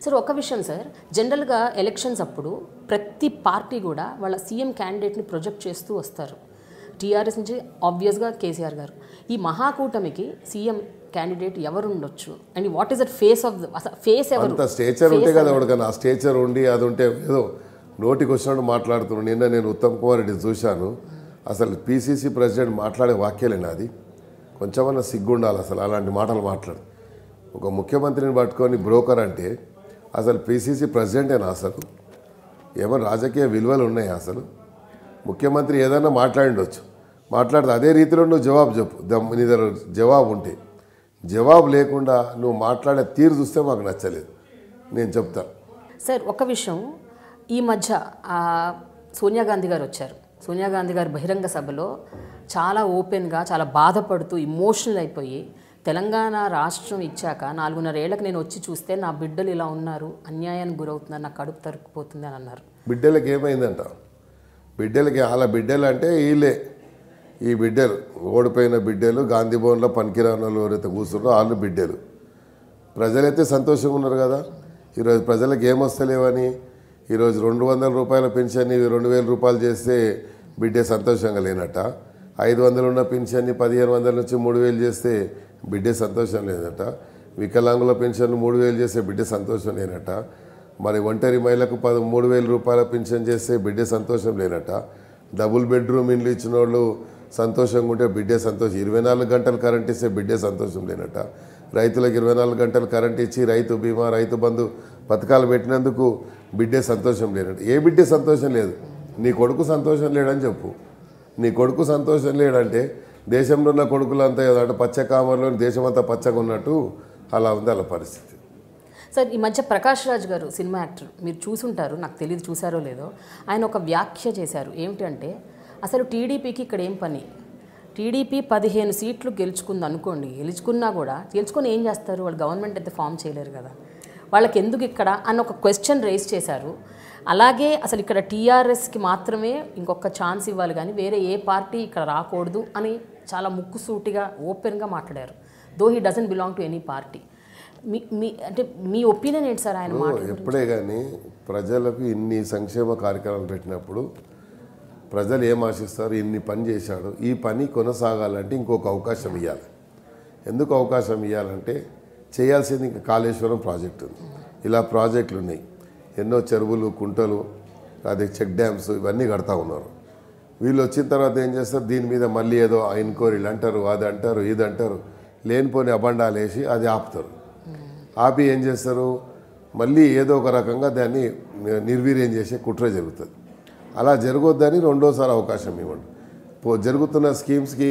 Sir ఒక విషయం sir జనరల్గా ఎలక్షన్స్ అప్పుడు ప్రతి పార్టీ కూడా వాళ్ళ సీఎం క్యాండిడేట్ని ప్రొజెక్ట్ చేస్తూ వస్తారు టీఆర్ఎస్ నుంచి ఆబ్వియస్గా కేసీఆర్ గారు ఈ మహాకూటమికి సీఎం క్యాండిడేట్ ఎవరు ఉండొచ్చు and what is that face of face ఎవరు అంత స్టేచర్ ఉంటే కదా ఎవరికైనా ఆ స్టేచర్ ఉండి అది ఉంటే ఏదో నోటికి వచ్చినట్టు మాట్లాడుతున్నాడు నిన్న నేను ఉత్తమ్ కుమార్ రెడ్డి చూశాను అసలు పీసీసీ ప్రెసిడెంట్ మాట్లాడే వాక్యాలేనా అది కొంచెమన్నా సిగ్గుండాలి అసలు అలాంటి మాటలు మాట్లాడు ఒక ముఖ్యమంత్రిని పట్టుకొని బ్రోకర్ అంటే అసలు పీసీసీ ప్రెసిడెంటేనా అసలు ఏమైనా రాజకీయ విలువలు ఉన్నాయా అసలు ముఖ్యమంత్రి ఏదైనా మాట్లాడిండొచ్చు మాట్లాడితే అదే రీతిలో నువ్వు జవాబు చెప్పు దమ్- నీ దగ్గర జవాబు ఉంటే జవాబు లేకుండా నువ్వు మాట్లాడే తీరు చూస్తే మాకు నచ్చలేదు నేను చెప్తా సార్ ఒక విషయం ఈ మధ్య ఆ, సోనియా గాంధీ గారు వచ్చారు సోనియా గాంధీ గారు బహిరంగ సభలో చాలా ఓపెన్గా చాలా బాధపడుతూ ఇమోషనల్ అయిపోయి తెలంగాణ రాష్ట్రం ఇచ్చాక నాలుగున్నర ఏళ్ళకి నేను వచ్చి చూస్తే నా బిడ్డలు ఇలా ఉన్నారు అన్యాయానికి గురవుతున్నారు నా కడుపు తరుక్కుపోతుంది అని అన్నారు బిడ్డలకి ఏమైందంట బిడ్డలకి వాళ్ళ బిడ్డలు అంటే వీళ్ళే ఈ బిడ్డలు ఓడిపోయిన బిడ్డలు గాంధీ భవన్లో పనికిరాని వాళ్ళు ఎవరైతే కూర్చున్నారో వాళ్ళు బిడ్డలు ప్రజలైతే సంతోషంగా ఉన్నారు కదా ఈరోజు ప్రజలకు ఏమొస్తలేవని ఈరోజు రెండు వందల రూపాయల పెన్షన్ ఇవి రెండు వేల రూపాయలు చేస్తే బిడ్డే సంతోషంగా లేనట ఐదు వందలు ఉన్న పెన్షన్ని పదిహేను వందల నుంచి మూడు వేలు చేస్తే బిడ్డే సంతోషం లేదట వికలాంగుల పెన్షన్ మూడు వేలు చేస్తే బిడ్డే సంతోషం లేనట మరి ఒంటరి మహిళకు పది మూడు వేల రూపాయల పెన్షన్ చేస్తే బిడ్డే సంతోషం లేనట డబుల్ బెడ్రూమ్ ఇండ్లు ఇచ్చిన వాళ్ళు సంతోషంగా ఉంటే బిడ్డే సంతోషం ఇరవై నాలుగు గంటలు కరెంట్ ఇస్తే బిడ్డే సంతోషం లేనట రైతులకు ఇరవై నాలుగు గంటలు కరెంట్ ఇచ్చి రైతు బీమా రైతు బంధు పథకాలు పెట్టినందుకు బిడ్డే సంతోషం లేనట ఏ బిడ్డే సంతోషం లేదు నీ కొడుకు సంతోషం లేడని చెప్పు నీ కొడుకు సంతోషం లేడంటే దేశంలో ఉన్న కొడుకులంతా ఏదో అంటే పచ్చ కామర్లో దేశమంతా పచ్చగా ఉన్నట్టు అలా ఉంది అలా పరిస్థితి సార్ ఈ మధ్య ప్రకాష్ రాజ్ గారు సినిమా యాక్టర్ మీరు చూసుంటారు నాకు తెలియదు చూసారో లేదో ఆయన ఒక వ్యాఖ్య చేశారు ఏమిటంటే అసలు టీడీపీకి ఇక్కడ ఏం పని టీడీపీ పదిహేను సీట్లు గెలుచుకుంది అనుకోండి గెలుచుకున్నా కూడా గెలుచుకొని ఏం చేస్తారు వాళ్ళు గవర్నమెంట్ అయితే ఫామ్ చేయలేరు కదా వాళ్ళకి ఎందుకు ఇక్కడ అని ఒక క్వశ్చన్ రేస్ చేశారు అలాగే అసలు ఇక్కడ టీఆర్ఎస్కి మాత్రమే ఇంకొక ఛాన్స్ ఇవ్వాలి కానీ వేరే ఏ పార్టీ ఇక్కడ రాకూడదు అని చాలా ముక్కుసూటిగా ఓపెన్గా మాట్లాడారు though he doesn't belong to any party మీ మీ అంటే మీ ఒపీనియన్ ఏంటి సార్ ఆయన మాట ఎప్పుడే కానీ ప్రజలకు ఇన్ని సంక్షేమ కార్యక్రమాలు పెట్టినప్పుడు ప్రజలు ఏం ఆశిస్తారు ఇన్ని పని చేశాడు ఈ పని కొనసాగాలంటే ఇంకొక అవకాశం ఇవ్వాలి ఎందుకు అవకాశం ఇవ్వాలంటే చేయాల్సింది ఇంకా కాళేశ్వరం ప్రాజెక్టు ఉంది ఇలా ప్రాజెక్టులు ఉన్నాయి ఎన్నో చెరువులు కుంటలు అదే చెక్ డ్యామ్స్ ఇవన్నీ కడతా ఉన్నారు వీళ్ళు వచ్చిన తర్వాత ఏం చేస్తారు దీని మీద మళ్ళీ ఏదో ఎంక్వైరీలు అంటారు అది అంటారు ఇది అంటారు లేనిపోని అబండాలు వేసి అది ఆపుతారు ఆపి ఏం చేస్తారు మళ్ళీ ఏదో ఒక రకంగా దాన్ని నిర్వీర్యం చేసే కుట్ర జరుగుతుంది అలా జరగొద్దని రెండోసారి అవకాశం ఇవ్వండి పో జరుగుతున్న స్కీమ్స్కి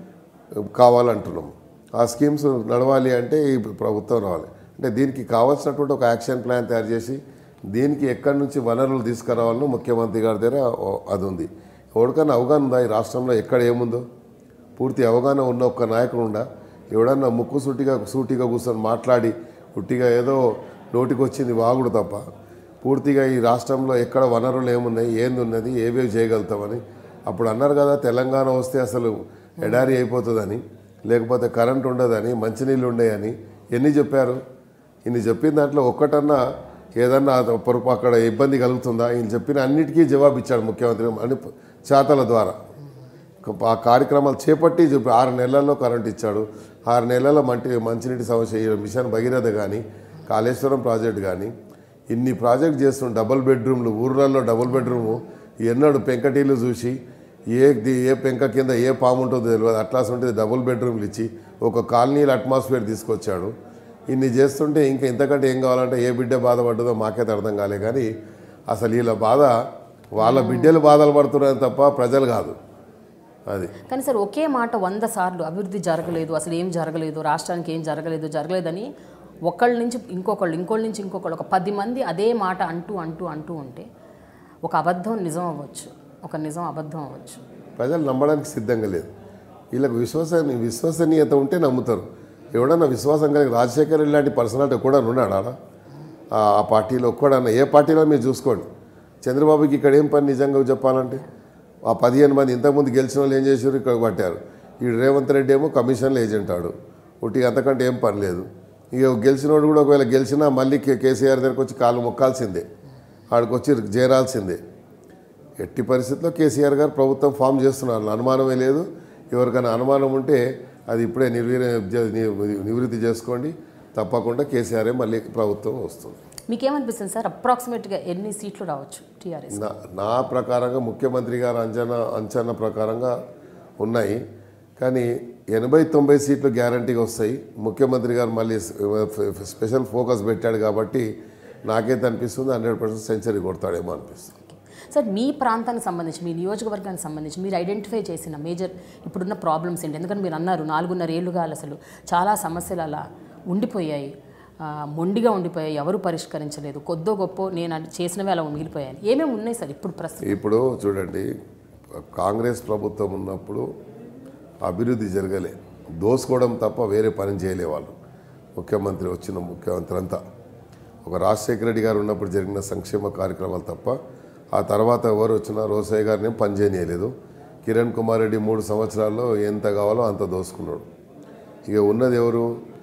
కావాలంటున్నాం ఆ స్కీమ్స్ నడవాలి అంటే ఈ ప్రభుత్వం రావాలి అంటే దీనికి కావాల్సినటువంటి ఒక యాక్షన్ ప్లాన్ తయారు చేసి దీనికి ఎక్కడి నుంచి వనరులు తీసుకురావాలని ముఖ్యమంత్రి గారి దగ్గర ఓ- అది ఉంది ఎవరికైనా అవగాహన ఉందా ఈ రాష్ట్రంలో ఎక్కడ ఏముందో పూర్తి అవగాహన ఉన్న ఒక్క నాయకుడు ఉండా ఎవడన్నా ముక్కు సూటిగా సూటిగా కూర్చొని మాట్లాడి ఉట్టిగా ఏదో నోటికి వచ్చింది వాగుడు తప్ప పూర్తిగా ఈ రాష్ట్రంలో ఎక్కడ వనరులు ఏమున్నాయి ఏంది ఉన్నది ఏవేవి చేయగలుగుతామని అప్పుడు అన్నారు కదా తెలంగాణ వస్తే అసలు ఎడారి అయిపోతుందని లేకపోతే కరెంట్ ఉండదని మంచినీళ్ళు ఉండేయని ఎన్ని చెప్పారు ఇన్ని చెప్పిన దాంట్లో ఒక్కటన్నా ఏదన్నా పొరపా అక్కడ ఇబ్బంది కలుగుతుందా ఈయన చెప్పిన అన్నిటికీ జవాబు ఇచ్చాడు ముఖ్యమంత్రి అని చేతల ద్వారా ఆ కార్యక్రమాలు చేపట్టి చెప్పి ఆరు నెలల్లో కరెంట్ ఇచ్చాడు ఆరు నెలల్లో మంటి మంచినీటి సమస్య ఈ మిషన్ భగీరథ కానీ కాళేశ్వరం ప్రాజెక్ట్ కానీ ఇన్ని ప్రాజెక్ట్ చేస్తున్న డబుల్ బెడ్రూమ్లు ఊర్లలో డబుల్ బెడ్రూము ఎన్నడు పెంకటీలు చూసి ఏ ది- ఏ పెంక కింద ఏ పాము ఉంటుందో తెలియదు అట్లాస్ ఉంటుంది డబుల్ బెడ్రూమ్లు ఇచ్చి ఒక కాలనీల అట్మాస్ఫియర్ తీసుకొచ్చాడు ఇన్ని చేస్తుంటే ఇంకా ఇంతకంటే ఏం కావాలంటే ఏ బిడ్డ బాధపడ్డదో మాకైతే అర్థం కాలే కానీ అసలు వీళ్ళ బాధ వాళ్ళ బిడ్డలు బాధలు పడుతున్నారు తప్ప ప్రజలు కాదు అది కానీ సార్ ఒకే మాట వంద సార్లు అభివృద్ధి జరగలేదు అసలు ఏం జరగలేదు రాష్ట్రానికి ఏం జరగలేదు జరగలేదని ఒకళ్ళ నుంచి ఇంకొకళ్ళు ఇంకోళ్ళ నుంచి ఇంకొకళ్ళు ఒక పది మంది అదే మాట అంటూ అంటూ అంటూ ఉంటే ఒక అబద్ధం నిజం అవ్వచ్చు ఒక నిజం అబద్ధం అవ్వచ్చు ప్రజలు నమ్మడానికి సిద్ధంగా లేదు వీళ్ళకి విశ్వసనీయ విశ్వసనీయత ఉంటే నమ్ముతారు ఎవడన్నా విశ్వాసం కలిగి రాజశేఖర్ రెడ్డి లాంటి పర్సనాలిటీ కూడా ఉన్నాడా ఆడ? ఆ ఆ పార్టీలో ఒక్కడన్నా ఏ పార్టీలో మీరు చూసుకోండి చంద్రబాబుకి ఇక్కడ ఏం పని నిజంగా చెప్పాలంటే ఆ పదిహేను మంది ఇంతకుముందు గెలిచిన వాళ్ళు ఏం చేశారు ఇక్కడ పట్టారు ఈ రేవంత్ రెడ్డి ఏమో కమిషన్లు ఏజెంట్ ఆడు ఉట్టి అంతకంటే ఏం పని లేదు ఇక గెలిచినోడు కూడా ఒకవేళ గెలిచినా మళ్ళీ కే- కేసీఆర్ దగ్గరకు వచ్చి కాళ్ళు మొక్కాల్సిందే ఆడికి వచ్చి చేరాల్సిందే ఎట్టి పరిస్థితుల్లో కేసీఆర్ గారు ప్రభుత్వం ఫామ్ చేస్తున్నారు అనుమానమే లేదు ఎవరికైనా అనుమానం ఉంటే అది ఇప్పుడే నిర్వీర్య ని- నివృత్తి చేసుకోండి తప్పకుండా కేసీఆరే మళ్ళీ ప్రభుత్వం వస్తుంది మీకేమనిపిస్తుంది సార్ అప్రాక్సిమేట్గా ఎన్ని సీట్లు రావచ్చు టీఆర్ఎస్ నా నా ప్రకారంగా ముఖ్యమంత్రి గారు అంచనా అంచనా ప్రకారంగా ఉన్నాయి కానీ ఎనభై తొంభై సీట్లు గ్యారంటీగా వస్తాయి ముఖ్యమంత్రి గారు మళ్ళీ స్పెషల్ ఫోకస్ పెట్టాడు కాబట్టి నాకైతే అనిపిస్తుంది హండ్రెడ్ పర్సెంట్ సెంచరీ కొడతాడేమో అనిపిస్తుంది సార్ మీ ప్రాంతానికి సంబంధించి మీ నియోజకవర్గానికి సంబంధించి మీరు ఐడెంటిఫై చేసిన మేజర్ ఇప్పుడున్న ప్రాబ్లమ్స్ ఏంటి ఎందుకంటే మీరు అన్నారు నాలుగున్నర ఏళ్ళుగా అసలు చాలా సమస్యలు అలా ఉండిపోయాయి ఆ, మొండిగా ఉండిపోయాయి ఎవరు పరిష్కరించలేదు కొద్దో గొప్ప నేను అది చేసినవి అలా మిగిలిపోయాయి ఏమేమి ఉన్నాయి సార్ ఇప్పుడు ప్రస్తుతం ఇప్పుడు చూడండి కాంగ్రెస్ ప్రభుత్వం ఉన్నప్పుడు అభివృద్ధి జరగలే దోసుకోవడం తప్ప వేరే పని చేయలే వాళ్ళు ముఖ్యమంత్రి వచ్చిన ముఖ్యమంత్రి అంతా ఒక రాజశేఖర రెడ్డి గారు ఉన్నప్పుడు జరిగిన సంక్షేమ కార్యక్రమాలు తప్ప ఆ తర్వాత ఎవరు వచ్చినా రోసయ్య గారిని పని చేయలేదు కిరణ్ కుమార్ రెడ్డి మూడు సంవత్సరాల్లో ఎంత కావాలో అంత దోసుకున్నాడు ఇక ఉన్నది ఎవరు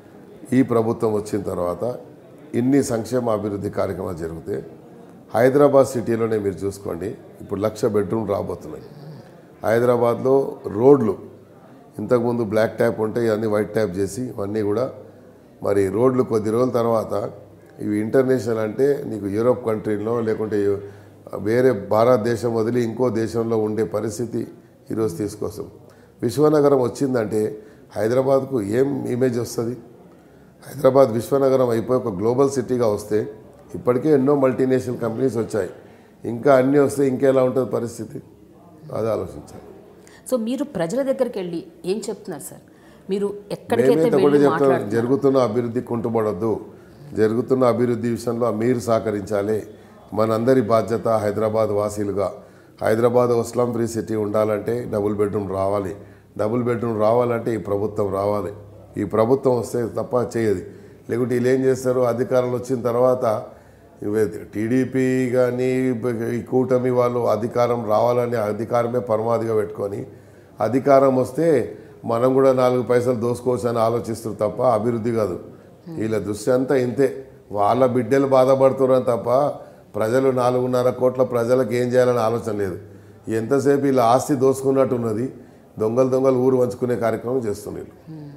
ఈ ప్రభుత్వం వచ్చిన తర్వాత ఇన్ని సంక్షేమ అభివృద్ధి కార్యక్రమాలు జరిగితే హైదరాబాద్ సిటీలోనే మీరు చూసుకోండి ఇప్పుడు లక్ష బెడ్రూమ్ రాబోతున్నాయి హైదరాబాద్లో రోడ్లు ఇంతకుముందు బ్లాక్ ట్యాప్ ఉంటే ఇవన్నీ వైట్ ట్యాప్ చేసి ఇవన్నీ కూడా మరి రోడ్లు కొద్ది రోజుల తర్వాత ఇవి ఇంటర్నేషనల్ అంటే నీకు యూరోప్ కంట్రీలో లేకుంటే వేరే భారతదేశం వదిలి ఇంకో దేశంలో ఉండే పరిస్థితి ఈరోజు తీసుకొస్తాం విశ్వనగరం వచ్చిందంటే హైదరాబాద్కు ఏం ఇమేజ్ వస్తుంది హైదరాబాద్ విశ్వనగరం అయిపోయి ఒక గ్లోబల్ సిటీగా వస్తే ఇప్పటికే ఎన్నో మల్టీనేషనల్ కంపెనీస్ వచ్చాయి ఇంకా అన్నీ వస్తే ఇంకెలా ఉంటుంది పరిస్థితి అది ఆలోచించాలి సో మీరు ప్రజల దగ్గరికి వెళ్ళి ఏం చెప్తున్నారు సార్ మీరు ఎక్కడికైతే మేమైతే కూడా వెళ్ళి చెప్తాం మాట్లాడుతున్నారు జరుగుతున్న అభివృద్ధి కుంటుపడద్దు జరుగుతున్న అభివృద్ధి విషయంలో మీరు సహకరించాలి మనందరి బాధ్యత హైదరాబాద్ వాసీలుగా హైదరాబాద్ ఇస్లాం ఫ్రీ సిటీ ఉండాలంటే డబుల్ బెడ్రూమ్ రావాలి డబుల్ బెడ్రూమ్ రావాలంటే ఈ ప్రభుత్వం రావాలి ఈ ప్రభుత్వం వస్తే తప్ప చేయదు లేకుంటే వీళ్ళు ఏం చేస్తారు అధికారంలో వచ్చిన తర్వాత ఇవే టీడీపీ కానీ ఈ కూటమి వాళ్ళు అధికారం రావాలని అధికారమే పరమాదిగా పెట్టుకొని అధికారం వస్తే మనం కూడా నాలుగు పైసలు దోసుకోవచ్చు అని ఆలోచిస్తారు తప్ప అభివృద్ధి కాదు వీళ్ళ దృష్టి అంతా ఇంతే వాళ్ళ బిడ్డలు బాధపడుతున్నారు తప్ప ప్రజలు నాలుగున్నర కోట్ల ప్రజలకు ఏం చేయాలని ఆలోచన లేదు ఎంతసేపు వీళ్ళ ఆస్తి దోసుకున్నట్టు ఉన్నది దొంగలు దొంగలు ఊరు వంచుకునే కార్యక్రమం చేస్తున్నారు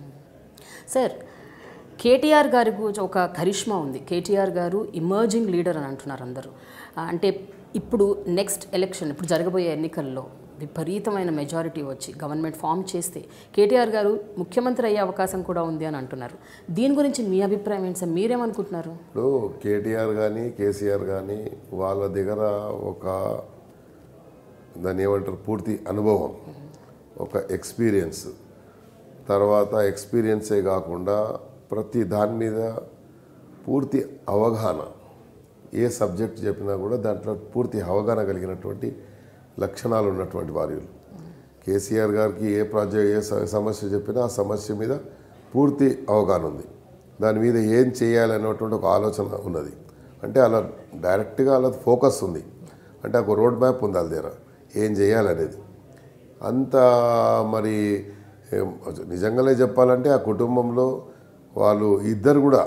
సార్ కేటీఆర్ గారి గురించి ఒక కరిష్మా ఉంది కేటీఆర్ గారు ఇమర్జింగ్ లీడర్ అని అంటున్నారు అందరూ ఆ, అంటే ఇప్పుడు నెక్స్ట్ ఎలక్షన్ ఇప్పుడు జరగబోయే ఎన్నికల్లో విపరీతమైన మెజారిటీ వచ్చి గవర్నమెంట్ ఫామ్ చేస్తే కేటీఆర్ గారు ముఖ్యమంత్రి అయ్యే అవకాశం కూడా ఉంది అని అంటున్నారు దీని గురించి మీ అభిప్రాయం ఏంటి సార్ మీరేమనుకుంటున్నారు ఇప్పుడు కేటీఆర్ కానీ కేసీఆర్ కానీ వాళ్ళ దగ్గర ఒక దాన్ని ఏమంటారు పూర్తి అనుభవం ఒక ఎక్స్పీరియన్స్ తర్వాత ఎక్స్పీరియన్సే కాకుండా ప్రతి దాని మీద పూర్తి అవగాహన ఏ సబ్జెక్ట్ చెప్పినా కూడా దాంట్లో పూర్తి అవగాహన కలిగినటువంటి లక్షణాలు ఉన్నటువంటి వారు కేసీఆర్ గారికి ఏ ప్రాజెక్ట్ ఏ స- సమస్య చెప్పినా ఆ సమస్య మీద పూర్తి అవగాహన ఉంది దాని మీద ఏం చేయాలనేటువంటి ఒక ఆలోచన ఉన్నది అంటే అలా డైరెక్ట్గా అలా ఫోకస్ ఉంది అంటే ఒక రోడ్ మ్యాప్ ఉంది వాళ్ళ దగ్గర ఏం చేయాలనేది అంత మరి ఏం, నిజంగానే చెప్పాలంటే ఆ కుటుంబంలో వాళ్ళు ఇద్దరు కూడా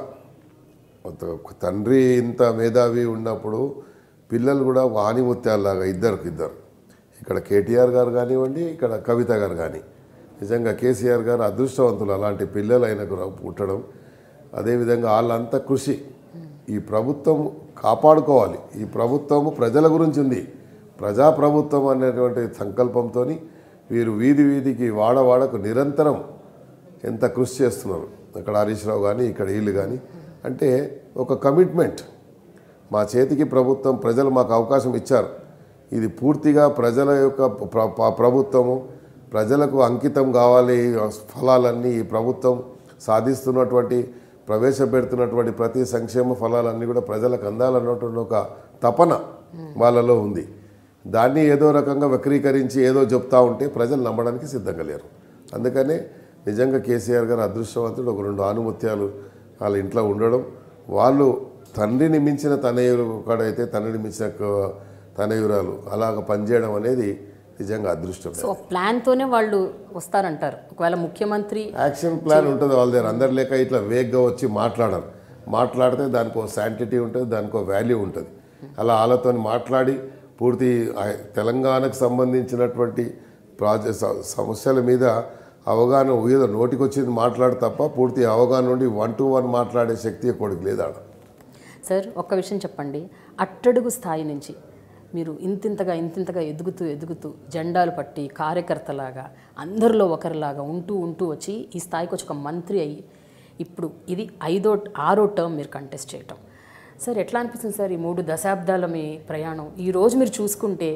ఒక తండ్రి ఇంత మేధావి ఉన్నప్పుడు పిల్లలు కూడా వాణిముత్యాలలాగా ఇద్దరికి ఇద్దరు ఇక్కడ కేటీఆర్ గారు కానివ్వండి ఇక్కడ కవిత గారు కానీ నిజంగా కేసీఆర్ గారు అదృష్టవంతులు అలాంటి పిల్లలు ఆయనకు రా- పుట్టడం అదేవిధంగా వాళ్ళంతా కృషి ఈ ప్రభుత్వం కాపాడుకోవాలి ఈ ప్రభుత్వము ప్రజల గురించి ఉంది ప్రజాప్రభుత్వం అనేటువంటి సంకల్పంతో వీరు వీధి వీధికి వాడవాడకు నిరంతరం ఎంత కృషి చేస్తున్నారు అక్కడ హరీష్ రావు కానీ ఇక్కడ వీళ్ళు కానీ అంటే ఒక కమిట్మెంట్ మా చేతికి ప్రభుత్వం ప్రజలు మాకు అవకాశం ఇచ్చారు ఇది పూర్తిగా ప్రజల యొక్క ప్ర- ప్ర- ప్రభుత్వము ప్రజలకు అంకితం కావాలి ఆ ఫలాలన్నీ ఈ ప్రభుత్వం సాధిస్తున్నటువంటి ప్రవేశపెడుతున్నటువంటి ప్రతి సంక్షేమ ఫలాలన్నీ కూడా ప్రజలకు అందాలన్నటువంటి ఒక తపన వాళ్ళలో ఉంది దాన్ని ఏదో రకంగా వక్రీకరించి ఏదో చెప్తా ఉంటే ప్రజలు నమ్మడానికి సిద్ధంగా లేరు అందుకనే నిజంగా కేసీఆర్ గారు అదృష్టవంతుడు ఒక రెండు ఆనుమత్యాలు వాళ్ళ ఇంట్లో ఉండడం వాళ్ళు తండ్రిని మించిన తనయులు ఒకడైతే తండ్రిని మించిన క- తనయురాలు అలాగ పనిచేయడం అనేది నిజంగా అదృష్టం సో ప్లాన్తోనే వాళ్ళు వస్తారంటారు ఒకవేళ ముఖ్యమంత్రి యాక్షన్ ప్లాన్ ఉంటుంది వాళ్ళ దగ్గర అందరు లేక ఇట్లా వేగ్గా వచ్చి మాట్లాడరు మాట్లాడితే దానికి ఒక శాంటిటీ ఉంటుంది దానికి ఒక వాల్యూ ఉంటుంది అలా వాళ్ళతో మాట్లాడి పూర్తి ఆ తెలంగాణకు సంబంధించినటువంటి ప్రాజె స- సమస్యల మీద అవగాహన ఏదో నోటికి వచ్చింది మాట్లాడు తప్ప పూర్తి అవగాహన నుండి వన్ టు వన్ మాట్లాడే శక్తి కొడుకు లేదు ఆడ సార్ ఒక్క విషయం చెప్పండి అట్టడుగు స్థాయి నుంచి మీరు ఇంతింతగా ఇంతింతగా ఎదుగుతూ ఎదుగుతూ జెండాలు పట్టి కార్యకర్తలాగా అందరిలో ఒకరిలాగా ఉంటూ ఉంటూ వచ్చి ఈ స్థాయికి వచ్చి ఒక మంత్రి అయ్యి ఇప్పుడు ఇది ఐదో ఆరో టర్మ్ మీరు కంటెస్ట్ చేయటం సార్ ఎట్లా అనిపిస్తుంది సార్ ఈ మూడు దశాబ్దాల మీ ప్రయాణం ఈ రోజు మీరు చూసుకుంటే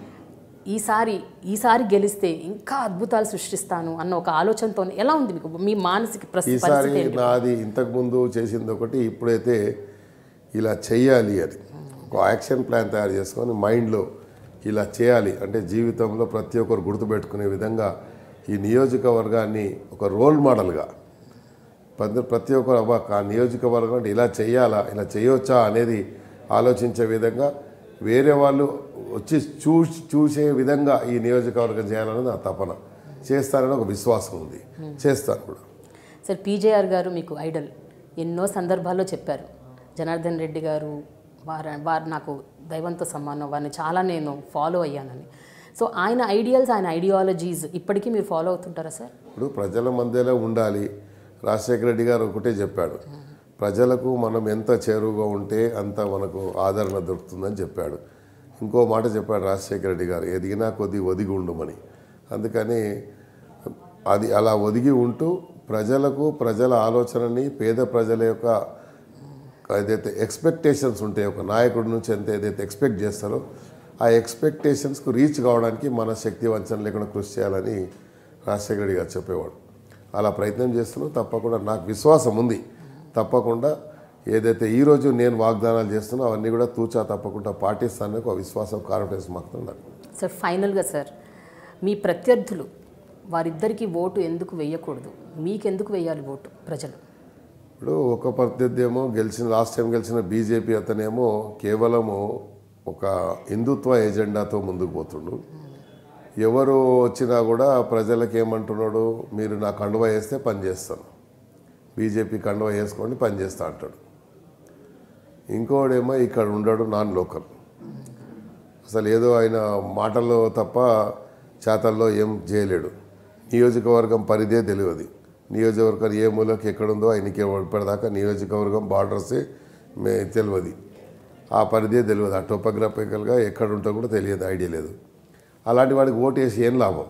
ఈసారి ఈసారి గెలిస్తే ఇంకా అద్భుతాలు సృష్టిస్తాను అన్న ఒక ఆలోచనతో ఎలా ఉంది మీకు మీ మానసిక ప్రస్తుత ఈసారి పరిస్థితి ఏంటి? నాది ఇంతకుముందు చేసింది ఒకటి ఇప్పుడైతే ఇలా చెయ్యాలి అని ఒక యాక్షన్ ప్లాన్ తయారు చేసుకొని మైండ్లో ఇలా చేయాలి అంటే జీవితంలో ప్రతి ఒక్కరు గుర్తుపెట్టుకునే విధంగా ఈ నియోజకవర్గాన్ని ఒక రోల్ మోడల్గా ప్రతి ప్రతి ఒక్కరు అబ్బా ఆ నియోజకవర్గం అంటే ఇలా చేయాలా ఇలా చేయొచ్చా అనేది ఆలోచించే విధంగా వేరే వాళ్ళు వచ్చి చూ చూసే విధంగా ఈ నియోజకవర్గం చేయాలనేది నా తపన చేస్తారని ఒక విశ్వాసం ఉంది చేస్తాను కూడా సార్ పీజేఆర్ గారు మీకు ఐడల్ ఎన్నో సందర్భాల్లో చెప్పారు జనార్దన్ రెడ్డి గారు వారు వారు నాకు దైవంతో సమానం వారిని చాలా నేను ఫాలో అయ్యానని సో ఆయన ఐడియల్స్ ఆయన ఐడియాలజీస్ ఇప్పటికీ మీరు ఫాలో అవుతుంటారా సార్ ఇప్పుడు ప్రజల మధ్యలో ఉండాలి రాజశేఖర రెడ్డి గారు ఒకటే చెప్పాడు ప్రజలకు మనం ఎంత చేరువుగా ఉంటే అంత మనకు ఆదరణ దొరుకుతుందని చెప్పాడు ఇంకో మాట చెప్పాడు రాజశేఖర రెడ్డి గారు ఎదిగినా కొద్ది ఒదిగి ఉండుమని అందుకని అది అలా ఒదిగి ఉంటూ ప్రజలకు ప్రజల ఆలోచనని పేద ప్రజల యొక్క ఏదైతే ఎక్స్పెక్టేషన్స్ ఉంటాయో ఒక నాయకుడి నుంచి ఎంత ఏదైతే ఎక్స్పెక్ట్ చేస్తారో ఆ ఎక్స్పెక్టేషన్స్కు రీచ్ కావడానికి మన శక్తి వంచన లేకుండా కృషి చేయాలని రాజశేఖర రెడ్డి గారు చెప్పేవాడు అలా ప్రయత్నం చేస్తున్నాం తప్పకుండా నాకు విశ్వాసం ఉంది తప్పకుండా ఏదైతే ఈరోజు నేను వాగ్దానాలు చేస్తున్నా అవన్నీ కూడా తూచా తప్పకుండా పాటిస్తానని ఒక విశ్వాసం కాన్ఫిడెన్స్ మాత్రం నాకు సార్ ఫైనల్గా సార్ మీ ప్రత్యర్థులు వారిద్దరికీ ఓటు ఎందుకు వేయకూడదు మీకెందుకు వేయాలి ఓటు ప్రజలు ఇప్పుడు ఒక ప్రత్యర్థి ఏమో గెలిచిన లాస్ట్ టైం గెలిచిన బీజేపీ అతనేమో కేవలము ఒక హిందుత్వ ఎజెండాతో ముందుకు పోతుండు ఎవరు వచ్చినా కూడా ప్రజలకు ఏమంటున్నాడు మీరు నా కండువా వేస్తే పని చేస్తాను బీజేపీ కండువా వేసుకోండి పని చేస్తా అంటాడు ఇంకోడేమో ఇక్కడ ఉండడు నాన్ లోకల్ అసలు ఏదో ఆయన మాటల్లో తప్ప చేతల్లో ఏం చేయలేడు నియోజకవర్గం పరిధే తెలియదు నియోజకవర్గం ఏ మూలకి ఎక్కడుందో ఆయనకి ఇప్పటిదాకా నియోజకవర్గం బార్డర్సే మే తెలియదు ఆ పరిధే తెలియదు ఆ టోపోగ్రాఫికల్గా ఎక్కడ ఉంటో కూడా తెలియదు ఐడియా లేదు అలాంటి వాడికి ఓటు వేసి ఏం లాభం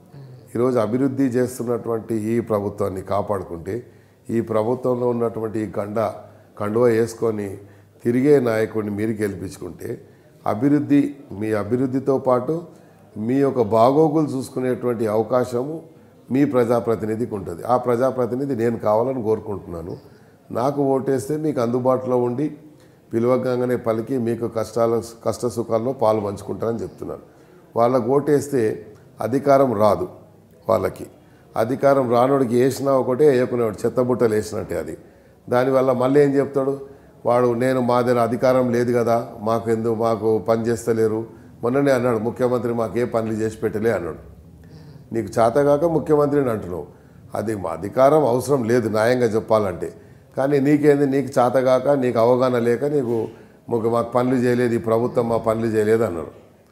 ఈరోజు అభివృద్ధి చేస్తున్నటువంటి ఈ ప్రభుత్వాన్ని కాపాడుకుంటే ఈ ప్రభుత్వంలో ఉన్నటువంటి ఈ కండ కండువ వేసుకొని తిరిగే నాయకుడిని మీరు గెలిపించుకుంటే అభివృద్ధి మీ అభివృద్ధితో పాటు మీ యొక్క బాగోగులు చూసుకునేటువంటి అవకాశము మీ ప్రజాప్రతినిధికి ఉంటుంది ఆ ప్రజాప్రతినిధి నేను కావాలని కోరుకుంటున్నాను నాకు ఓటేస్తే మీకు అందుబాటులో ఉండి పిలువగానే పలికి మీకు కష్టాల కష్ట సుఖాల్లో పాలు పంచుకుంటారని చెప్తున్నాను వాళ్ళకు ఓటేస్తే అధికారం రాదు వాళ్ళకి అధికారం రానోడికి వేసినా ఒకటే వేయకునేవాడు చెత్తబుట్టలు వేసినట్టే అది దానివల్ల మళ్ళీ ఏం చెప్తాడు వాడు నేను మా దగ్గర అధికారం లేదు కదా మాకు ఎందుకు మాకు పని చేస్తలేరు మొన్ననే అన్నాడు ముఖ్యమంత్రి మాకు ఏ పనులు చేసి పెట్టలే అన్నాడు నీకు చేతగాక ముఖ్యమంత్రిని అంటున్నావు అది మా అధికారం అవసరం లేదు న్యాయంగా చెప్పాలంటే కానీ నీకేంది నీకు చేతగాక నీకు అవగాహన లేక నీకు మాకు మాకు పనులు చేయలేదు ఈ ప్రభుత్వం మా పనులు చేయలేదు అన్నాడు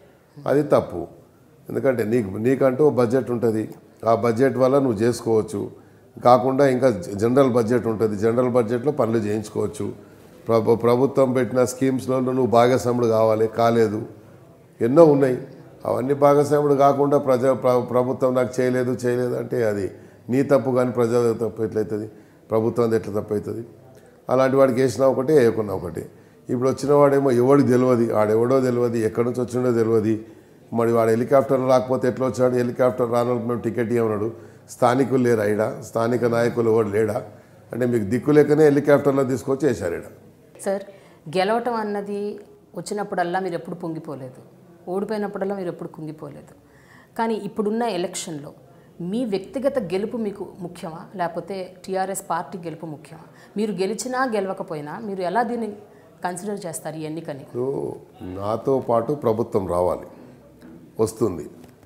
అది తప్పు ఎందుకంటే నీకు నీకంటూ బడ్జెట్ ఉంటుంది ఆ బడ్జెట్ వల్ల నువ్వు చేసుకోవచ్చు కాకుండా ఇంకా జనరల్ బడ్జెట్ ఉంటుంది జనరల్ బడ్జెట్లో పనులు చేయించుకోవచ్చు ప్రభు ప్రభుత్వం పెట్టిన స్కీమ్స్లో నువ్వు భాగస్వాముడు కావాలి కాలేదు ఎన్నో ఉన్నాయి అవన్నీ భాగస్వాముడు కాకుండా ప్రజా ప్ర- ప్రభుత్వం నాకు చేయలేదు చేయలేదు అంటే అది నీ తప్పు కానీ ప్రజల తప్పు ఎట్లయితుంది ప్రభుత్వం ఎట్లా తప్పు అవుతుంది అలాంటి వాడికి వేసినా ఒకటే వేయకున్నా ఒకటి ఇప్పుడు వచ్చిన వాడేమో ఎవడికి తెలియదు ఆడెవడో తెలియదు ఎక్కడి నుంచి వచ్చిండో తెలియదు మరి వాడు హెలికాప్టర్ రాకపోతే ఎట్లా వచ్చాడు హెలికాప్టర్ రానోళ్ళకి మేము టికెట్ ఇవ్వన్నాడు స్థానికులు లేరు అయిడా స్థానిక నాయకులు ఎవడు లేడా అంటే మీకు దిక్కు లేకనే హెలికాప్టర్లో తీసుకొచ్చి వేశారు ఈడ సార్ గెలవటం అన్నది వచ్చినప్పుడల్లా మీరు ఎప్పుడు పొంగిపోలేదు ఓడిపోయినప్పుడల్లా మీరు ఎప్పుడు కుంగిపోలేదు కానీ ఇప్పుడున్న ఎలక్షన్లో మీ వ్యక్తిగత గెలుపు మీకు ముఖ్యమా లేకపోతే టీఆర్ఎస్ పార్టీ గెలుపు ముఖ్యమా మీరు గెలిచినా గెలవకపోయినా మీరు ఎలా దీన్ని కన్సిడర్ చేస్తారు ఈ ఎన్నికని ఇప్పుడు నాతో పాటు ప్రభుత్వం రావాలి వస్తుంది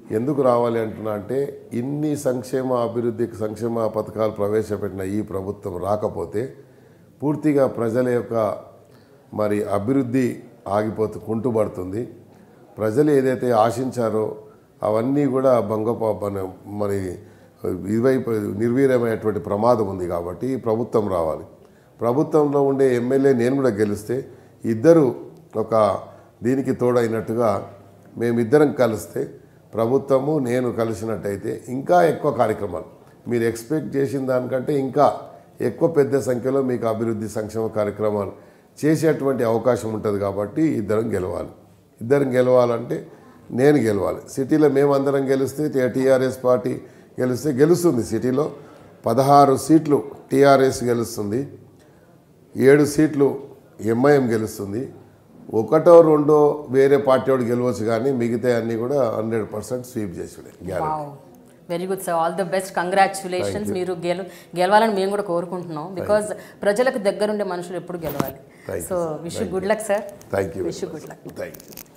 ఎందుకు రావాలి అంటున్నా అంటే ఇన్ని సంక్షేమ అభివృద్ధి సంక్షేమ పథకాలు ప్రవేశపెట్టిన ఈ ప్రభుత్వం రాకపోతే పూర్తిగా ప్రజల యొక్క మరి అభివృద్ధి ఆగిపోతూ కుంటుపడుతుంది ప్రజలు ఏదైతే ఆశించారో అవన్నీ కూడా భంగప మన- మరి ఇవైపు నిర్వీర్యమైనటువంటి ప్రమాదం ఉంది కాబట్టి ఈ ప్రభుత్వం రావాలి ప్రభుత్వంలో ఉండే ఎమ్మెల్యే నేను కూడా గెలిస్తే ఇద్దరు ఒక దీనికి తోడైనట్టుగా మేమిద్దరం కలిస్తే ప్రభుత్వము నేను కలిసినట్టయితే ఇంకా ఎక్కువ కార్యక్రమాలు మీరు ఎక్స్పెక్ట్ చేసిన దానికంటే ఇంకా ఎక్కువ పెద్ద సంఖ్యలో మీకు అభివృద్ధి సంక్షేమ కార్యక్రమాలు చేసేటువంటి అవకాశం ఉంటుంది కాబట్టి ఇద్దరం గెలవాలి ఇద్దరం గెలవాలంటే నేను గెలవాలి సిటీలో మేమందరం గెలిస్తే టీఆర్ఎస్ పార్టీ గెలిస్తే గెలుస్తుంది సిటీలో పదహారు సీట్లు టీఆర్ఎస్ గెలుస్తుంది ఏడు సీట్లు ఎంఐఎం గెలుస్తుంది ఒకటో రెండో వేరే పార్టీ వాడు గెలవచ్చు కానీ మిగతా అన్నీ కూడా హండ్రెడ్ పర్సెంట్ స్వీప్ చేసుడే guarantee very good sir all the best congratulations మీరు గెలు గెలవాలని మేము కూడా కోరుకుంటున్నాం బికాజ్ ప్రజలకు దగ్గరుండే మనుషులు ఎప్పుడు గెలవాలి Thank you, so wish good luck sir thank you wish good luck thank you